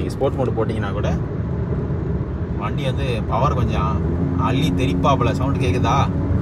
நீங்கள் sport mode போட்டிங்கன்னா கூட வண்டி வந்து பவர் கொஞ்சம் அள்ளி தெரிப்பாப்புல சவுண்ட் கேட்குதா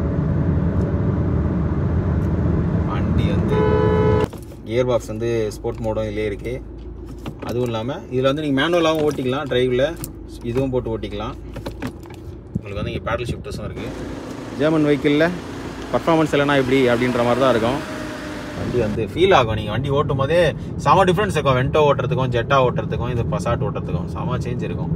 வண்டி வந்து கியர் பாக்ஸ் வந்து ஸ்போர்ட் மோடும் இதிலே இருக்குது அதுவும் இல்லாமல் இதில் வந்து நீங்கள் மேனுவலாகவும் ஓட்டிக்கலாம் டிரைவில் இதுவும் போட்டு ஓட்டிக்கலாம் உங்களுக்கு வந்து இங்கே பேடல் ஷிஃப்டர்ஸும் இருக்குது ஜெர்மன் வெஹிக்கிளில் பர்ஃபார்மன்ஸ் இல்லைனா எப்படி அப்படின்ற மாதிரி தான் இருக்கும் வண்டி வந்து ஃபீல் ஆகும் நீங்கள் வண்டி ஓட்டும் போதே செம டிஃப்ரென்ஸ் இருக்கும் வென்டோ ஓட்டுறதுக்கும் ஜெட்டா ஓட்டுறதுக்கும் இது பசாட் ஓட்டுறதுக்கும் செம சேஞ்ச் இருக்கும்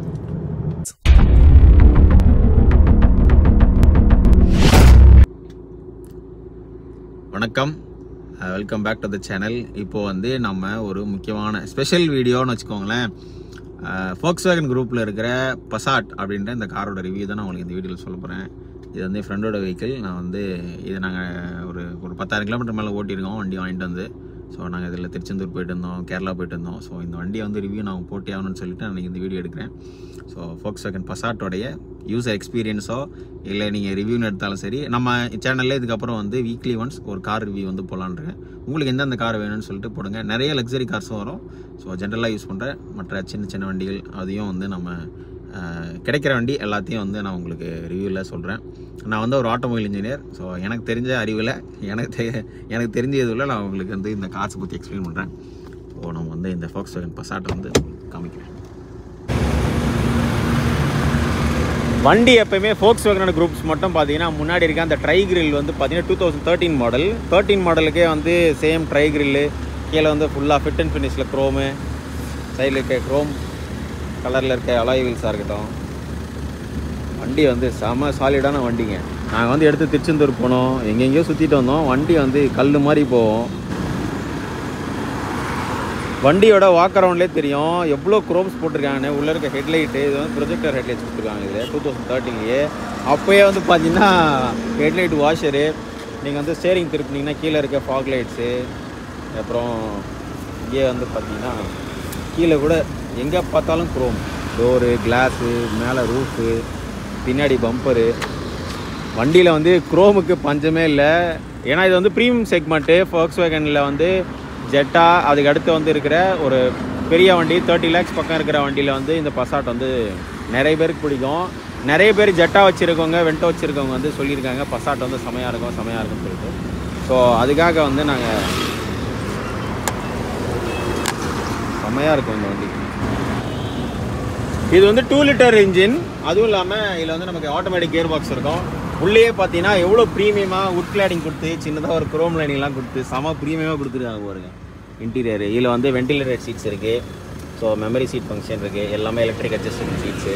வணக்கம் welcome back to the channel இப்போது வந்து நம்ம ஒரு முக்கியமான ஸ்பெஷல் வீடியோன்னு வச்சுக்கோங்களேன் ஃபோக்ஸ் வேகன் குரூப்பில் இருக்கிற பசாட் அப்படின்ற இந்த காரோட ரிவ்யூ தான் நான் உங்களுக்கு இந்த வீடியோவில் சொல்ல போகிறேன் இது வந்து ஃப்ரெண்டோட வெஹிக்கிள் நான் வந்து இதை நாங்கள் ஒரு ஒரு பத்தாயிரம் கிலோமீட்டர் மேலே ஓட்டியிருக்கோம் வண்டி வாங்கிட்டு வந்து ஸோ நாங்கள் இதில் திருச்செந்தூர் போயிட்டு இருந்தோம் கேரளா போயிட்டு இருந்தோம் ஸோ இந்த வண்டியை வந்து ரிவ்யூ நான் போட்டே ஆகணும்னு சொல்லிட்டு நான் இந்த வீடியோ எடுக்கிறேன் ஸோ ஃபோக்ஸ் வேகன் பசாட்டோடைய யூசர் எக்ஸ்பீரியன்ஸோ இல்லை நீங்கள் ரிவ்யூன்னு எடுத்தாலும் சரி நம்ம சேனலில் இதுக்கப்புறம் வந்து வீக்லி ஒன்ஸ் ஒரு கார் ரிவ்யூ வந்து போகலான்றேன் உங்களுக்கு எந்தெந்த கார் வேணும்னு சொல்லிட்டு போடுங்க நிறைய லக்ஸரி கார்ஸும் வரும் ஸோ ஜென்ரலாக யூஸ் பண்ணுற மற்ற சின்ன சின்ன வண்டிகள் அதையும் வந்து நம்ம அஹ், கிடைக்கிற வண்டி எல்லாத்தையும் வந்து நான் உங்களுக்கு ரிவ்யூவில் சொல்கிறேன் நான் வந்து ஒரு ஆட்டோமொபைல் இன்ஜினியர் ஸோ எனக்கு தெரிஞ்ச அறிவில் எனக்கு தெ எனக்கு தெரிஞ்ச இதுவில் நான் உங்களுக்கு வந்து இந்த கார்ஸ் பற்றி எக்ஸ்பிளைன் பண்ணுறேன் ஸோ நம்ம வந்து இந்த ஃபோக்ஸ் வேகன் பசாட்டை வந்து காமிக்கிறேன் வண்டி எப்பயுமே ஃபோக்ஸ் வேகனோட குரூப்ஸ் மட்டும் பார்த்தீங்கன்னா முன்னாடி இருக்க அந்த ட்ரை கிரில் வந்து பார்த்தீங்கன்னா two thousand thirteen model thirteen மாடலுக்கே வந்து சேம் ட்ரை கிரில்லு கீழே வந்து ஃபுல்லாக ஃபிட் அண்ட் ஃபினிஷில் க்ரோமு சைடில் இருக்க க்ரோம் கலரில் இருக்க அலாய் வீல்ஸாக இருக்கட்டும் வண்டி வந்து செம சாலிடான வண்டிங்க நாங்கள் வந்து எடுத்து திருச்செந்தூர் போனோம் எங்கெங்கேயோ சுற்றிட்டு வந்தோம் வண்டி வந்து கல் மாதிரி போவோம் வண்டியோட வாக் அரவுண்ட்லேயே தெரியும் எவ்வளோ குரோம்ஸ் போட்டிருக்காங்கன்னு உள்ளே இருக்க ஹெட்லைட்டு இது வந்து ப்ரொஜெக்டர் ஹெட்லைட்ஸ் கொடுத்துருக்காங்க இதில் டூ தௌசண்ட் தேர்ட்டின்லேயே அப்போயே வந்து பார்த்தீங்கன்னா ஹெட்லைட் வாஷரு நீங்கள் வந்து ஸ்டேரிங் திருப்பினீங்கன்னா கீழே இருக்க ஃபாக் லைட்ஸு அப்புறம் இங்கே வந்து பார்த்தீங்கன்னா கீழே கூட எங்கே பார்த்தாலும் குரோம் டோரு கிளாஸு மேலே ரூஃபு பின்னாடி பம்பரு வண்டியில் வந்து குரோமுக்கு பஞ்சமே இல்லை ஏன்னா இது வந்து ப்ரீமியம் செக்மெண்ட்டு ஃபோக்ஸ் வேகனில் வந்து ஜெட்டா அதுக்கு அடுத்து வந்து இருக்கிற ஒரு பெரிய வண்டி தேர்ட்டி லேக்ஸ் பக்கம் இருக்கிற வண்டியில் வந்து இந்த பசாட் வந்து நிறைய பேருக்கு பிடிக்கும் நிறைய பேர் ஜெட்டா வச்சுருக்கவங்க வெண்டோ வச்சுருக்கவங்க வந்து சொல்லியிருக்காங்க பசாட் வந்து செமையாக இருக்கும் செமையாக இருக்கும்னு சொல்லிட்டு ஸோ அதுக்காக வந்து நாங்கள் செமையாக இருக்கும் இந்த வண்டி இது வந்து டூ லிட்டர் இன்ஜின் அதுவும் இல்லாமல் இதில் வந்து நமக்கு ஆட்டோமேட்டிக் கியர் பாக்ஸ் இருக்கும் உள்ளேயே பார்த்தீங்கன்னா எவ்வளோ ப்ரீமியமாக உட் கிளாடிங் கொடுத்து சின்னதாக ஒரு குரோம் லைனிங்லாம் கொடுத்து செம ப்ரீமியமாக கொடுத்துருக்காங்க பாருங்க இன்டீரியர் இதில் வந்து வென்டிலேட்டர் சீட்ஸ் இருக்குது ஸோ மெமரி சீட் ஃபங்க்ஷன் இருக்குது எல்லாமே எலக்ட்ரிக் அட்ஜஸ்டபிள் சீட்ஸு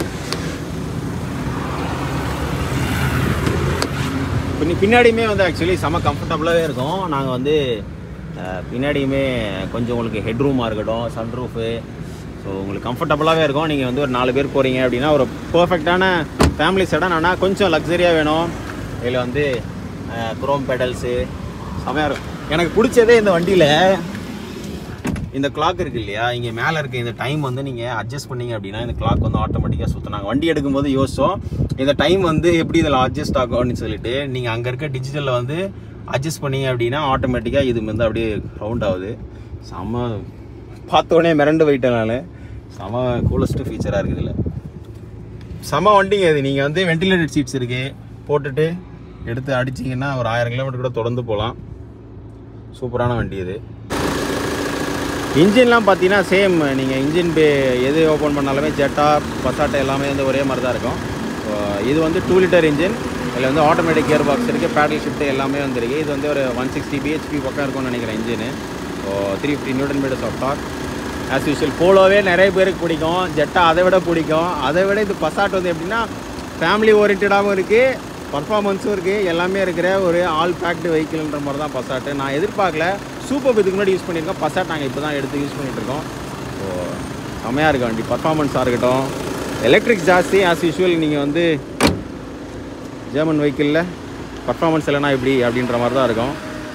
பின்ன பின்னாடியுமே வந்து ஆக்சுவலி செம கம்ஃபர்டபுளாகவே இருக்கும் நாங்கள் வந்து அஹ், பின்னாடியுமே கொஞ்சம் உங்களுக்கு ஹெட் ரூமாக இருக்கட்டும் சன்ரூஃபு ஸோ உங்களுக்கு கம்ஃபர்டபுளாகவே இருக்கும் நீங்கள் வந்து ஒரு நாலு பேர் போகிறீங்க அப்படின்னா ஒரு பர்ஃபெக்டான ஃபேமிலி செடான் ஆனால் கொஞ்சம் லக்ஸரியாக வேணும் இதில் வந்து குரோம் பெடல்ஸு செமையாக இருக்கும் எனக்கு பிடிச்சதே இந்த வண்டியில் இந்த கிளாக் இருக்கு இல்லையா இங்கே மேலே இருக்க இந்த டைம் வந்து நீங்கள் அட்ஜஸ்ட் பண்ணீங்க அப்படின்னா இந்த கிளாக் வந்து ஆட்டோமேட்டிக்காக சுற்றினாங்க வண்டி எடுக்கும்போது யோசிச்சோம் இந்த டைம் வந்து எப்படி இதில் அட்ஜஸ்ட் ஆகும் அப்படின்னு சொல்லிட்டு நீங்கள் அங்கே இருக்க டிஜிட்டலில் வந்து அட்ஜஸ்ட் பண்ணீங்க அப்படின்னா ஆட்டோமேட்டிக்காக இது வந்து அப்படியே ரவுண்ட் ஆகுது செம்ம பார்த்தோன்னே மிரண்டு போயிட்டேன் நான் செம கூலஸ்ட்டு ஃபீச்சராக இருக்குது இதில் செம வண்டிங்க இது நீங்கள் வந்து வென்டிலேட்டட் சீட்ஸ் இருக்கு போட்டுட்டு எடுத்து அடிச்சிங்கன்னா ஒரு ஆயிரம் கிலோமீட்டர் கூட தொடர்ந்து போகலாம் சூப்பரான வண்டி இது இன்ஜின்லாம் பார்த்தீங்கன்னா சேம் நீங்கள் இன்ஜின் பே எது ஓப்பன் பண்ணாலுமே ஜெட்டா பசாட்டா எல்லாமே வந்து ஒரே மாதிரி தான் இருக்கும் So, இது வந்து டூ லிட்டர் இன்ஜின் இதில் வந்து ஆட்டோமேட்டிக் கியர் பாக்ஸ் இருக்குது பேடல் ஷிஃப்ட் எல்லாமே வந்துருக்கு இது வந்து ஒரு ஒன் சிக்ஸ்டி பிஹெச்பி பக்கம் இருக்கும்னு நினைக்கிறேன் engine so three fifty newton meters of torque as usual போலோவே நிறைய பேருக்கு பிடிக்கும் ஜெட்டா அதை விட பிடிக்கும் அதை விட இது பசாட் வந்து எப்படின்னா ஃபேமிலி ஓரியன்டாகவும் இருக்குது பர்ஃபார்மன்ஸும் இருக்குது எல்லாமே இருக்கிற ஒரு ஆல் பேக்டு வெஹிக்கிள்ன்ற மாதிரி தான் பசாட்டு நான் எதிர்பார்க்கல சூப்பர் இதுக்கு முன்னாடி யூஸ் பண்ணியிருக்கோம் பசாட் நாங்கள் இப்போ தான் எடுத்து யூஸ் பண்ணிட்டு இருக்கோம் ஸோ செம்மையாக இருக்க வண்டி பர்ஃபார்மன்ஸாக இருக்கட்டும் எலக்ட்ரிக் ஜாஸ்தி ஆஸ் யூஷுவல் நீங்கள் வந்து ஜெர்மன் வெஹிக்கிளில் பர்ஃபார்மன்ஸ் இல்லைனா எப்படி அப்படின்ற மாதிரி தான் இருக்கும்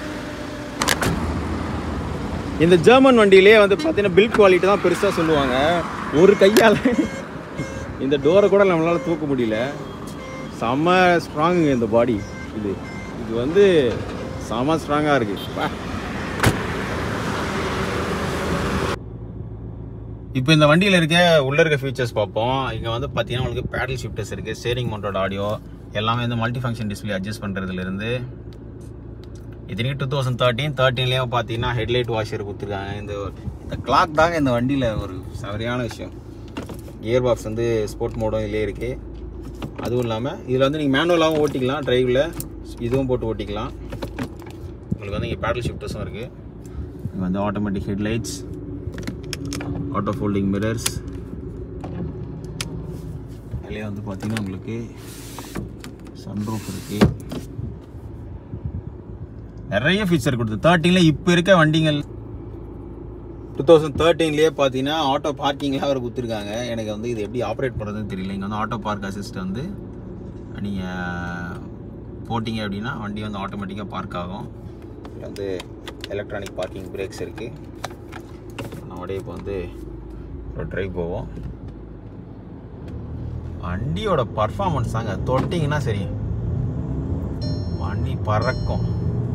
இந்த ஜெர்மன் வண்டியிலே வந்து பார்த்தீங்கன்னா பில்ட் குவாலிட்டி தான் பெருசாக சொல்லுவாங்க ஒரு கையால் இந்த டோரை கூட நம்மளால் தூக்க முடியல செம்ம ஸ்ட்ராங்குங்க இந்த பாடி இது இது வந்து செம ஸ்ட்ராங்காக இருக்குது இப்போ இந்த வண்டியில் இருக்க உள்ள இருக்க ஃபீச்சர்ஸ் பார்ப்போம் இங்கே வந்து பார்த்தீங்கன்னா உங்களுக்கு பேடல் ஷிஃப்டர்ஸ் இருக்குது ஸ்டேரிங் மவுண்டட் ஆடியோ எல்லாமே வந்து மல்டி ஃபங்க்ஷன் டிஸ்பிளே அட்ஜஸ்ட் பண்ணுறதுலேருந்து இத்தனைக்கு டூ தௌசண்ட் தேர்ட்டீன் தேர்ட்டீன்லேயும் பார்த்தீங்கன்னா ஹெட்லைட் வாஷர் கொடுத்துருக்காங்க இந்த இந்த கிளாக் தாங்க இந்த வண்டியில் ஒரு சரியான விஷயம் கியர் பாக்ஸ் வந்து ஸ்போர்ட் மோடும் இதிலே இருக்குது அதுவும் இல்லாமல் இதில் வந்து நீங்கள் மேனுவலாகவும் ஓட்டிக்கலாம் டிரைவில் இதுவும் போட்டு ஓட்டிக்கலாம் உங்களுக்கு வந்து இங்கே பேடல் ஷிஃப்டர்ஸும் இருக்குது இங்கே வந்து automatic headlights auto folding mirrors அதிலே வந்து பார்த்தீங்கன்னா உங்களுக்கு சன்ரூஃப் இருக்குது நிறைய ஃபீச்சர் கொடுத்து தேர்ட்டீனில் இப்போ இருக்க வண்டிகள் டூ தௌசண்ட் தேர்ட்டீன்லேயே பார்த்தீங்கன்னா ஆட்டோ பார்க்கிங்லாம் அவர் கொடுத்துருக்காங்க எனக்கு வந்து இது எப்படி ஆப்ரேட் பண்ணுறதுன்னு தெரியல இங்கே வந்து ஆட்டோ பார்க் அசிஸ்ட் வந்து நீங்கள் போட்டிங்க அப்படின்னா வண்டி வந்து ஆட்டோமேட்டிக்காக பார்க் ஆகும் இதில் வந்து எலக்ட்ரானிக் பார்க்கிங் பிரேக்ஸ் இருக்குது நம்ம அப்படியே இப்போ வந்து ஒரு ட்ரைவ் போவோம் வண்டியோட பர்ஃபார்மன்ஸ் தாங்க தொட்டிங்கன்னா சரி வண்டி பறக்கும்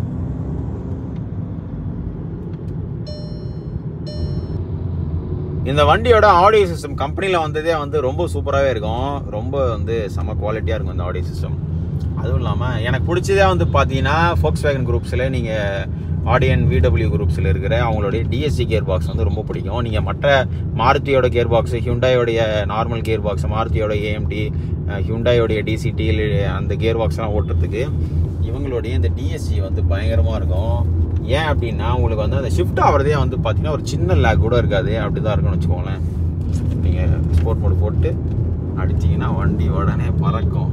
இந்த வண்டியோட ஆடியோ சிஸ்டம் கம்பெனியில் வந்ததே வந்து ரொம்ப சூப்பராகவே இருக்கும் ரொம்ப வந்து செம குவாலிட்டியாக இருக்கும் இந்த ஆடியோ சிஸ்டம் அதுவும் இல்லாமல் எனக்கு பிடிச்சதே வந்து பார்த்தீங்கன்னா ஃபோக்ஸ் வேகன் குரூப்ஸில் நீங்கள் ஆடியன் விடபிள்யூ குரூப்ஸில் இருக்கிற அவங்களுடைய டிஎஸ்சி கியர் பாக்ஸ் வந்து ரொம்ப பிடிக்கும் நீங்கள் மற்ற மாருதியோட கியர் பாக்ஸு ஹியூண்டாயோடைய நார்மல் கியர் பாக்ஸ் மாருதியோட ஏஎம்டி ஹியூண்டாயோடைய டிசிடி அந்த கியர் பாக்ஸ்லாம் ஓட்டுறதுக்கு இவங்களுடைய இந்த டிஎஸ்சி வந்து பயங்கரமாக இருக்கும் ஏன் அப்படின்னா உங்களுக்கு வந்து அந்த ஷிஃப்ட் ஆகிறதே வந்து பார்த்தீங்கன்னா ஒரு சின்ன லேக் கூட இருக்காது அப்படி தான் இருக்கும்னு வச்சுக்கோங்களேன் நீங்கள் ஸ்போர்ட் மோடு போட்டு அடிச்சிங்கன்னா வண்டி உடனே பறக்கும்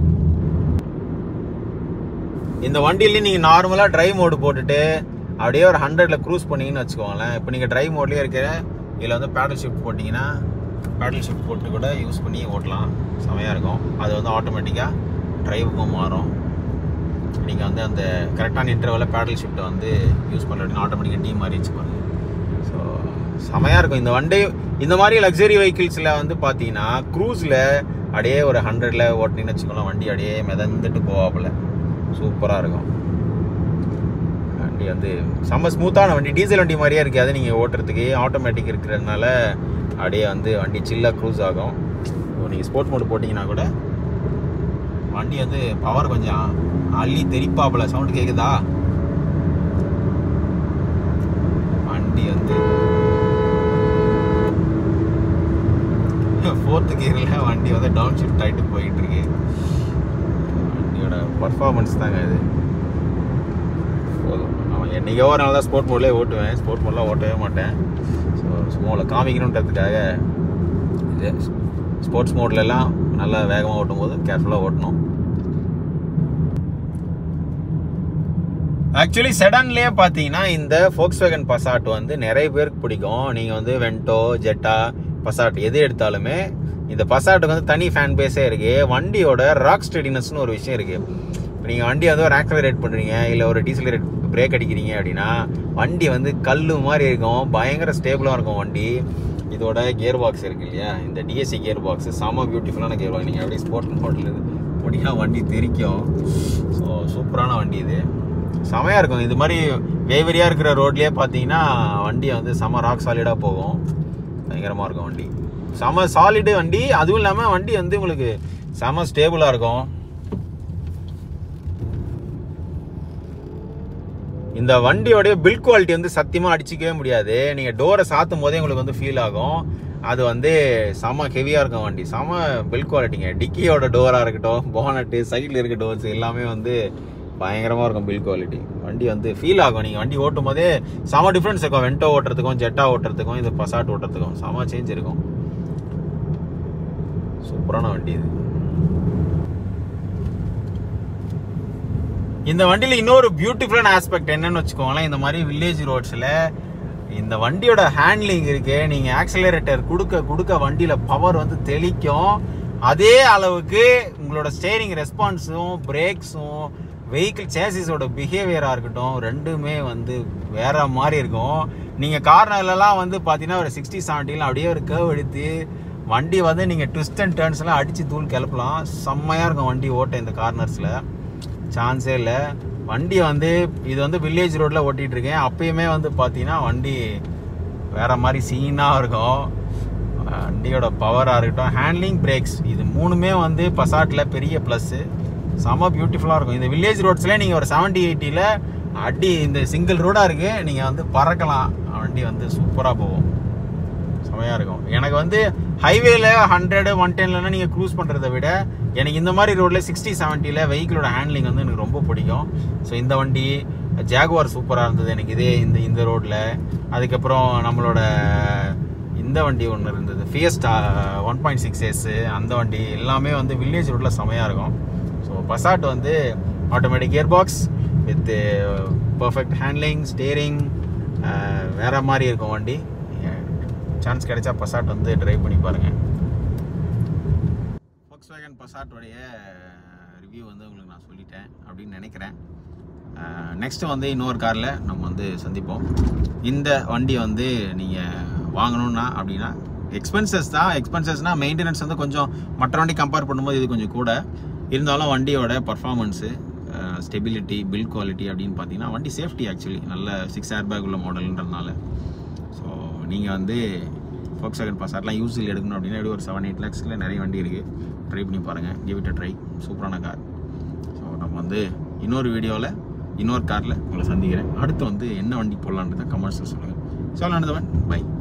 இந்த வண்டியிலேயே நீங்கள் நார்மலாக ட்ரைவ் மோடு போட்டுட்டு அப்படியே ஒரு ஹண்ட்ரடில் க்ரூஸ் பண்ணீங்கன்னு வச்சுக்கோங்களேன் இப்போ நீங்கள் ட்ரைவ் மோட்லேயே இருக்கிற இதில் வந்து பேடல் ஷிஃப்ட் போட்டிங்கன்னா பேடல் ஷிஃப்ட் போட்டு கூட யூஸ் பண்ணி ஓட்டலாம் செமையாக இருக்கும் அது வந்து ஆட்டோமேட்டிக்காக ட்ரைவுக்கும் மாறும் நீங்கள் வந்து அந்த கரெக்டான இன்டர்வலில் பேடல் ஷிஃப்ட்டை வந்து யூஸ் பண்ண ஆட்டோமேட்டிக்காக டீ மாறிச்சு பாருங்க ஸோ செமையாக இருக்கும் இந்த வண்டி இந்த மாதிரி லக்ஸரி வெஹிக்கிள்ஸில் வந்து பார்த்தீங்கன்னா க்ரூஸில் அப்படியே ஒரு ஹண்ட்ரடில் ஓட்டினீங்கன்னு வச்சுக்கோங்களேன் வண்டி அப்படியே மிதந்துட்டு போவாப்புல சூப்பராக இருக்கும் வண்டி வந்து செம்ம ஸ்மூத்தான வண்டி டீசல் வண்டி மாதிரியே இருக்காது நீங்கள் ஓட்டுறதுக்கு ஆட்டோமேட்டிக் இருக்கிறதுனால அப்படியே வந்து வண்டி சில்லாக க்ரூஸ் ஆகும் நீங்கள் ஸ்போர்ட் மோடு போட்டிங்கன்னா கூட வண்டி வந்து பவர் கொஞ்சம் அள்ளி தெரிப்பாப்புல சவுண்ட் கேக்குதா வண்டி வந்து ஃபோர்த்து கியரில் வண்டி வந்து டவுன் ஷிஃப்ட் ஆகிட்டு போயிட்டு இருக்கு வண்டியோட பர்ஃபார்மன்ஸ் தாங்க இது போதும் அவன் என்னைக்கோ ஒரு நாள் தான் ஸ்போர்ட் மோட்லேயே ஓட்டுவேன் ஸ்போர்ட் மோட்லாம் ஓட்டவே மாட்டேன் ஸோ ஸ்மோவில் காமிக்கணுன்றதுக்காக இது ஸ்போர்ட்ஸ் மோட்லலாம் நல்லா வேகமாக ஓட்டும் போது கேர்ஃபுல்லாக ஓட்டணும் ஆக்சுவலி செடான்லேயே பார்த்தீங்கன்னா இந்த ஃபோக்ஸ் வேகன் பசாட் வந்து நிறைய பேருக்கு பிடிக்கும் நீங்கள் வந்து வென்டோ ஜெட்டா பசாட் எது எடுத்தாலுமே இந்த பசாட்டுக்கு வந்து தனி ஃபேன் பேஸே இருக்கு வண்டியோட ராக் ஸ்டெடினஸ்னு ஒரு விஷயம் இருக்கு இப்போ நீங்கள் வண்டி வந்து ஒரு ஆக்சலரேட் பண்ணுறீங்க இல்லை ஒரு டீசலரேட் பிரேக் அடிக்கிறீங்க அப்படின்னா வண்டி வந்து கல் மாதிரி இருக்கும் பயங்கர ஸ்டேபிளாக இருக்கும் வண்டி இதோட கியர் பாக்ஸ் இருக்கு இல்லையா இந்த டிஎஸ்சி கியர் பாக்ஸ் செம பியூட்டிஃபுல்லான கியர் பாக்ஸ் நீங்கள் அப்படியே ஸ்போர்ட் மாடல் போட்டிங்கன்னா வண்டி தெரிக்கும் ஸோ சூப்பரான வண்டி இது செமையாக இருக்கும் இது மாதிரி வேவரியாக இருக்கிற ரோட்லேயே பார்த்தீங்கன்னா வண்டி வந்து செம ராக் சாலிடாக போகும் பயங்கரமாக இருக்கும் வண்டி செம சாலிடு வண்டி அதுவும் இல்லாமல் வண்டி வந்து உங்களுக்கு செம ஸ்டேபிளாக இருக்கும் இந்த வண்டியோடைய பில் குவாலிட்டி வந்து சத்தியமாக அடிச்சிக்கவே முடியாது நீங்கள் டோரை சாத்தும் போதே உங்களுக்கு வந்து ஃபீல் ஆகும் அது வந்து செம ஹெவியாக இருக்கும் வண்டி செம பில் குவாலிட்டிங்க டிக்கியோட டோராக இருக்கட்டும் போனட்டு சைடில் இருக்க டோர்ஸ் எல்லாமே வந்து பயங்கரமாக இருக்கும் பில் குவாலிட்டி வண்டி வந்து ஃபீல் ஆகும் நீங்கள் வண்டி ஓட்டும் போதே செம டிஃப்ரென்ஸ் இருக்கும் வென்டோ ஓட்டுறதுக்கும் ஜெட்டா ஓட்டுறதுக்கும் இது பசாட் ஓட்டுறதுக்கும் செம சேஞ்ச் இருக்கும் சூப்பரான வண்டி இது இந்த வண்டியில் இன்னொரு பியூட்டிஃபுல்லான ஆஸ்பெக்ட் என்னன்னு வச்சுக்கோங்களேன் இந்த மாதிரி வில்லேஜ் ரோட்ஸில் இந்த வண்டியோட ஹேண்ட்லிங் இருக்கு நீங்கள் ஆக்சலரேட்டர் கொடுக்க கொடுக்க வண்டியில் பவர் வந்து தெளிக்கும் அதே அளவுக்கு உங்களோட ஸ்டேரிங் ரெஸ்பான்ஸும் பிரேக்ஸும் வெஹிக்கிள் சேசிஸோட பிஹேவியராக இருக்கட்டும் ரெண்டுமே வந்து வேற மாதிரி இருக்கும் நீங்கள் கார்னர்லலாம் வந்து பார்த்தீங்கன்னா ஒரு சிக்ஸ்டி செவன்ட்டியில் அப்படியே ஒரு கேர்வ் எடுத்து வண்டி வந்து நீங்கள் ட்விஸ்ட் அண்ட் டேர்ன்ஸ்லாம் அடித்து தூள் கிளப்பலாம் செம்மையாக இருக்கும் வண்டி ஓட்ட இந்த கார்னர்ஸில் சான்ஸே இல்லை வண்டி வந்து இது வந்து வில்லேஜ் ரோட்டில் ஓட்டிகிட்டு இருக்கேன் அப்பயுமே வந்து பார்த்தீங்கன்னா வண்டி வேற மாதிரி சீனாக இருக்கும் வண்டியோட பவராக இருக்கட்டும் ஹேண்ட்லிங் பிரேக்ஸ் இது மூணுமே வந்து பசாட்டில் பெரிய ப்ளஸ்ஸு செம பியூட்டிஃபுல்லாக இருக்கும் இந்த வில்லேஜ் ரோட்ஸ்லேயே நீங்கள் ஒரு செவன்ட்டி எயிட்டியில் அடி இந்த சிங்கிள் ரோடாக இருக்குது நீங்கள் வந்து பறக்கலாம் வண்டி வந்து சூப்பராக போகும் செமையாக இருக்கும் எனக்கு வந்து ஹைவேல ஹண்ட்ரடு ஒன் டென்லலாம் நீங்கள் க்ரூஸ் பண்ணுறதை விட எனக்கு இந்த மாதிரி ரோட்டில் சிக்ஸ்டி செவன்ட்டியில் வெஹிக்கிளோட ஹேண்ட்லிங் வந்து எனக்கு ரொம்ப பிடிக்கும் ஸோ இந்த வண்டி ஜாகுவார் சூப்பராக இருந்தது எனக்கு இதே இந்த இந்த ரோட்டில் அதுக்கப்புறம் நம்மளோட இந்த வண்டி ஒன்று இருந்தது Fiesta one point six S அந்த வண்டி எல்லாமே வந்து வில்லேஜ் ரோட்டில் செமையாக இருக்கும் ஸோ பசாட் வந்து automatic gear box with perfect handling steering வேற மாதிரி இருக்கும் வண்டி சான்ஸ் கிடைச்சா பசாட் வந்து ட்ரைவ் பண்ணி பாருங்கள் ஃபோக்ஸ் வேகன் பசாட்டோடைய ரிவ்யூ வந்து உங்களுக்கு நான் சொல்லிட்டேன் அப்படின்னு நினைக்கிறேன் நெக்ஸ்ட்டு வந்து இன்னொரு காரில் நம்ம வந்து சந்திப்போம் இந்த வண்டி வந்து நீங்கள் வாங்கணும்னா அப்படின்னா எக்ஸ்பென்சஸ் தான் எக்ஸ்பென்சஸ்னால் மெயின்டெனன்ஸ் வந்து கொஞ்சம் மற்ற வண்டி கம்பேர் பண்ணும்போது இது கொஞ்சம் கூட இருந்தாலும் வண்டியோட பர்ஃபார்மன்ஸு ஸ்டெபிலிட்டி பில்ட் குவாலிட்டி அப்படின்னு பார்த்தீங்கன்னா வண்டி சேஃப்டி ஆக்சுவலி நல்ல சிக்ஸ் ஏர் பேக் உள்ள மாடல்ன்றதுனால ஸோ நீங்கள் வந்து ஃபோக்ஸ் வேகன் பசார்லாம் யூஸில் எடுக்கணும் அப்படின்னா எப்படி ஒரு செவன் எயிட் லேக்ஸில் நிறைய வண்டி இருக்குது ட்ரை பண்ணி பாருங்கள் கிவ் இட் ட்ரை சூப்பரான கார் ஸோ நம்ம வந்து இன்னொரு வீடியோவில் இன்னொரு காரில் உங்களை சந்திக்கிறேன் அடுத்து வந்து என்ன வண்டி போடலான்றதை கமெண்ட்ஸில் சொல்லுங்கள் ஸோ நல்லதவன் பை